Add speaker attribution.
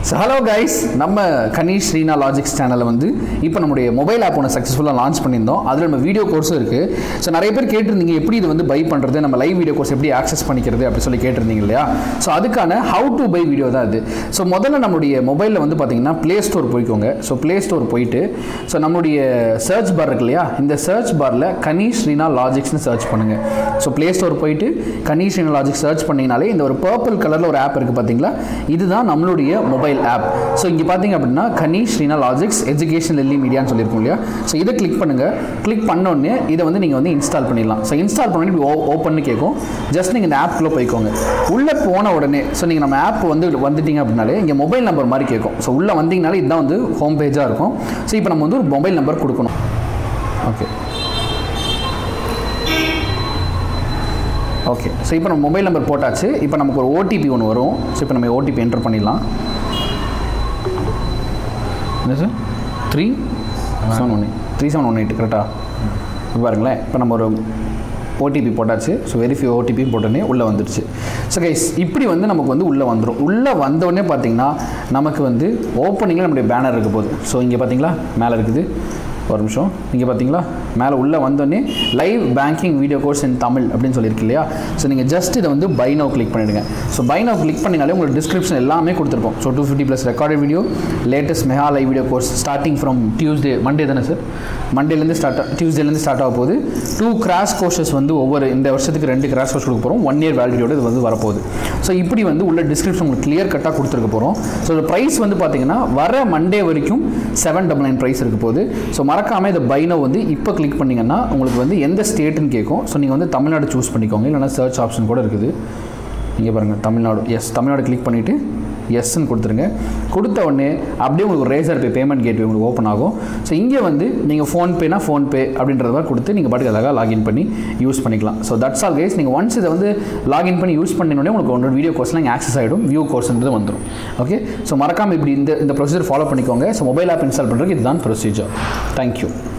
Speaker 1: so hello guys நம்ம கனீஷ் Srina logics சேனலில் வந்து இப்போ நம்முடைய மொபைல் ஆப் ஒன்று சக்ஸஸ்ஃபுல்லாக லான்ச் பண்ணியிருந்தோம் அதில் நம்ம வீடியோ கோர்ஸும் இருக்குது ஸோ நிறைய பேர் கேட்டிருந்தீங்க எப்படி இது வந்து பை பண்ணுறது நம்ம லைவ் வீடியோ கோர்ஸ் எப்படி ஆக்சஸ் பண்ணிக்கிறது அப்படி சொல்லி கேட்டிருந்தீங்க இல்லையா ஸோ அதுக்கான ஹவு டு பை வீடியோ தான் இது ஸோ முதல்ல நம்மளுடைய மொபைலில் வந்து பார்த்தீங்கன்னா ப்ளே ஸ்டோர் போய்க்கோங்க ஸோ ப்ளே ஸ்டோர் போயிட்டு ஸோ நம்மளுடைய சர்ச் பார் இருக்கு இல்லையா இந்த சர்ச் பாரில் கனீஷ் ஸ்ரீனா லாஜிக்ஸ்னு சர்ச் பண்ணுங்கள் ஸோ ப்ளே ஸ்டோர் போயிட்டு கனீஷ் ஸ்ரீனா லாஜிக்ஸ் சர்ச் பண்ணிங்கனாலே இந்த ஒரு பர்பிள் கலரில் ஒரு ஆப் இருக்குது பார்த்தீங்களா இதுதான் நம்மளுடைய மொபைல் ஆப் ஸோ இங்கே பார்த்தீங்க அப்படின்னா கனீஷ் ஸ்ரீனா லாஜிக்ஸ் எஜுகேஷன் லெல்லி மீடியான்னு சொல்லியிருக்கோம் இல்லையா ஸோ இதை கிளிக் பண்ணுங்கள் கிளிக் பண்ணோடனே இதை வந்து நீங்கள் வந்து இன்ஸ்டால் பண்ணிடலாம் ஸோ இன்ஸ்டால் பண்ணி இப்படி ஓப்பன் கேட்கும் ஜஸ்ட் நீங்கள் இந்த ஆப்குள்ளே போய்க்கோங்க உள்ளே போன உடனே ஸோ நீங்கள் நம்ம ஆப் வந்து வந்துட்டீங்க அப்படின்னாலே இங்கே மொபைல் நம்பர் மாதிரி கேட்கும் ஸோ உள்ளே வந்தீங்கனாலே இதுதான் வந்து ஹோம் பேஜாக இருக்கும் ஸோ இப்போ நம்ம வந்து ஒரு மொபைல் நம்பர் கொடுக்கணும் ஓகே ஓகே ஸோ இப்போ நம்ம மொபைல் நம்பர் போட்டாச்சு இப்போ நமக்கு ஒரு ஓடிபி ஒன்று வரும் ஸோ இப்போ நம்ம ஓடிபி என்டர் பண்ணிடலாம் என்ன sir three seven one eight three seven one eight கரெக்டாக இப்போ பாருங்களேன் இப்போ நம்ம ஒரு ஓடிபி போட்டாச்சு ஸோ வெரிஃபை ஓடிபி போட்டோன்னே உள்ளே வந்துடுச்சு ஸோ கைஸ் இப்படி வந்து நமக்கு வந்து உள்ளே வந்துடும் உள்ளே வந்தோடனே பார்த்தீங்கன்னா நமக்கு வந்து ஓப்பனிங்கில் நம்முடைய பேனர் இருக்க போகுது ஸோ இங்கே பார்த்தீங்களா மேலே இருக்குது ஒரு நிமிஷம் இங்கே பார்த்தீங்களா மேலே உள்ளே வந்தோடனே live banking video course in Tamil அப்படின்னு சொல்லியிருக்கு இல்லையா ஸோ நீங்கள் ஜஸ்ட் இதை வந்து பை நோ கிளிக் பண்ணிவிடுங்க ஸோ பை நோ கிளிக் பண்ணினாலே உங்களுக்கு டிஸ்கிரிப்ஷன் எல்லாமே கொடுத்துருப்போம் so two fifty plus recorded video latest mega live video course starting from Tuesday Monday தானே சார் மண்டேலேருந்து ஸ்டார்ட் டியூஸ்டேலேருந்து ஸ்டார்ட் ஆக போகுது டூ கிராஷ் கோர்சஸ் வந்து ஒவ்வொரு இந்த வருஷத்துக்கு ரெண்டு கிராஷ் கோர்ஸ் கொடுக்க போகிறோம் ஒன் இயர் வேலிடியோட இது வந்து வரப்போகுது ஸோ இப்படி வந்து உள்ள டிஸ்கிரிப்ஷன் உங்களுக்கு கிளியர் கட்டாக கொடுத்துருக்க போகிறோம் ஸோ ப்ரைஸ் வந்து பார்த்தீங்கன்னா வர மண்டே வரைக்கும் செவன் டபுள் நைன் ப்ரைஸ் இருக்க போகுது ஸோ மறக்காமல் இதை பைனோ வந்து இப்போ கிளிக் பண்ணிங்கன்னா உங்களுக்கு வந்து எந்த ஸ்டேட்டுன்னு கேட்கும் ஸோ நீங்கள் வந்து தமிழ்நாடு சூஸ் பண்ணிக்கோங்க இல்லைனா சர்ச் ஆப்ஷன் கூட இருக்குது இங்கே பாருங்கள் தமிழ்நாடு எஸ் தமிழ்நாடு கிளிக் பண்ணிவிட்டு எஸ்ன்னு கொடுத்துருங்க கொடுத்த உடனே அப்படியே உங்களுக்கு ரேசர் பே பேமெண்ட் கேட்வே உங்களுக்கு ஓப்பன் ஆகும் ஸோ இங்கே வந்து நீங்கள் ஃபோன்பேனா ஃபோன்பே அப்படின்றத மாதிரி கொடுத்து நீங்கள் பாட்டுக்கு அழகாக லாகின் பண்ணி யூஸ் பண்ணிக்கலாம் ஸோ தட்ஸ் ஆல் கைஸ் நீங்கள் ஒன்ஸ் இதை வந்து லாகின் பண்ணி யூஸ் பண்ணினோடனே உங்களுக்கு ஒன்று வீடியோ கோர்ஸ்லாம் இங்கே ஆக்சஸ் ஆகிடும் வியூ கோர்ஸ்ன்றது வந்துடும் ஓகே ஸோ மறக்காமல் இப்படி இந்த இந்த ப்ரொசீஜர் ஃபாலோ பண்ணிக்கோங்க ஸோ மொபைல் ஆப் இன்ஸ்டால் பண்ணுறதுக்கு இதுதான் ப்ரொசீஜர் தேங்க்யூ